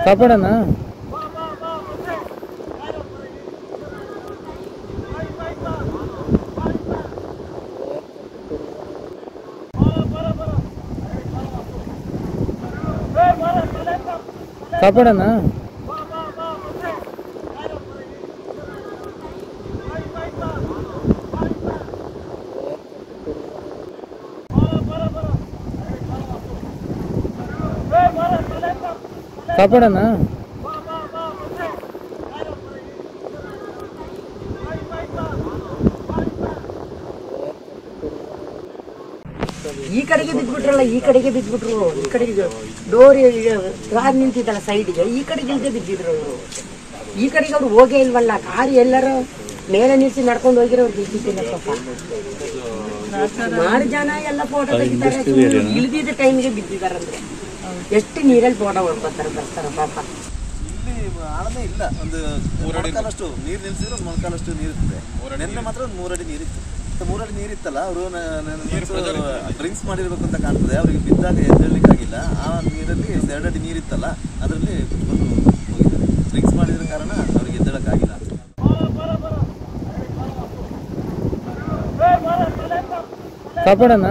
ಕಾಪಾಡೋಣ ಕಾಪಾಡೋಣ ಕಾಪಾಡೋಣ ಈ ಕಡೆಗೆ ಬಿದ್ಬಿಟ್ರಲ್ಲ ಈ ಕಡೆಗೆ ಬಿದ್ಬಿಟ್ರು ಈ ಕಡೆಗೆ ಡೋರ್ ಕಾರ್ ನಿಂತಿದ್ದಲ್ಲ ಸೈಡ್ಗೆ ಈ ಕಡೆಗೆ ಇಲ್ದೆ ಬಿದ್ದಿದ್ರು ಇವ್ರು. ಈ ಕಡೆಗೆ ಅವ್ರು ಹೋಗೇ ಇಲ್ವಲ್ಲ ಕಾರ್ ಎಲ್ಲರೂ ಮೇಲೆ ನಿಲ್ಸಿ ನಡ್ಕೊಂಡು ಹೋಗಿರೋ ಅವ್ರು ಬಿದ್ದಿದ್ದಿಲ್ಲ ಪಾಪ ಸುಮಾರು ಜನ ಎಲ್ಲ ಫೋಟೋ ತೆಗಿತಾರೆ ಇಳಿದಿದ್ದ ಟೈಮ್ಗೆ ಬಿದ್ದಿದಾರಂದ್ರೆ ಎಷ್ಟು ನೀರಲ್ಲಿ ಫೋಟೋ ಹೊಡ್ಕೊತಾರೆ ಬರ್ತಾರ ಪಾಪ ಇಲ್ಲಿ ಆಳನೇ ಇಲ್ಲ ಒಂದು ಮೊಳಕಾಲಷ್ಟು ನೀರು ನಿಲ್ಸಿದ್ರೆ ಒಂದು ಮೊಳಕಾಲಷ್ಟು ನೀರಿರ್ತದೆ ನೆನ್ನೆ ಮಾತ್ರ ಒಂದು ಮೂರಡಿ ನೀರಿತ್ತು ಮೂರಡಿ ನೀರಿತ್ತಲ್ಲ ಅವರು ಡ್ರಿಂಕ್ಸ್ ಮಾಡಿರ್ಬೇಕು ಅಂತ ಕಾಣ್ತದೆ ಅವರಿಗೆ ಬಿದ್ದಾಗ ಎದ್ದೇಳಲಿಕ್ಕಾಗಿಲ್ಲ ಆ ನೀರಲ್ಲಿ ಒಂದು ಎರಡಡಿ ನೀರಿತ್ತಲ್ಲ ಅದರಲ್ಲಿ ಬಂದು ಹೋಗಿದ್ದಾರೆ ಡ್ರಿಂಕ್ಸ್ ಮಾಡಿದ್ರ ಕಾರಣ ಅವ್ರಿಗೆ ಎದ್ದೇಳಕ್ಕಾಗಿಲ್ಲ ಕಾಪಾಡೋಣ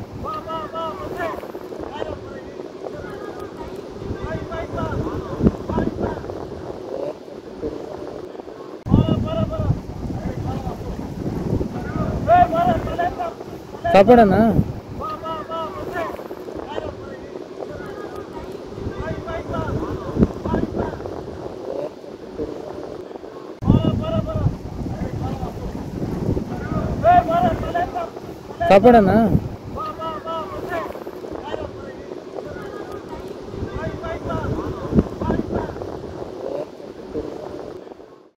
ಕಾಪಾಡೋಣ ಕಾಪಾಡೋಣ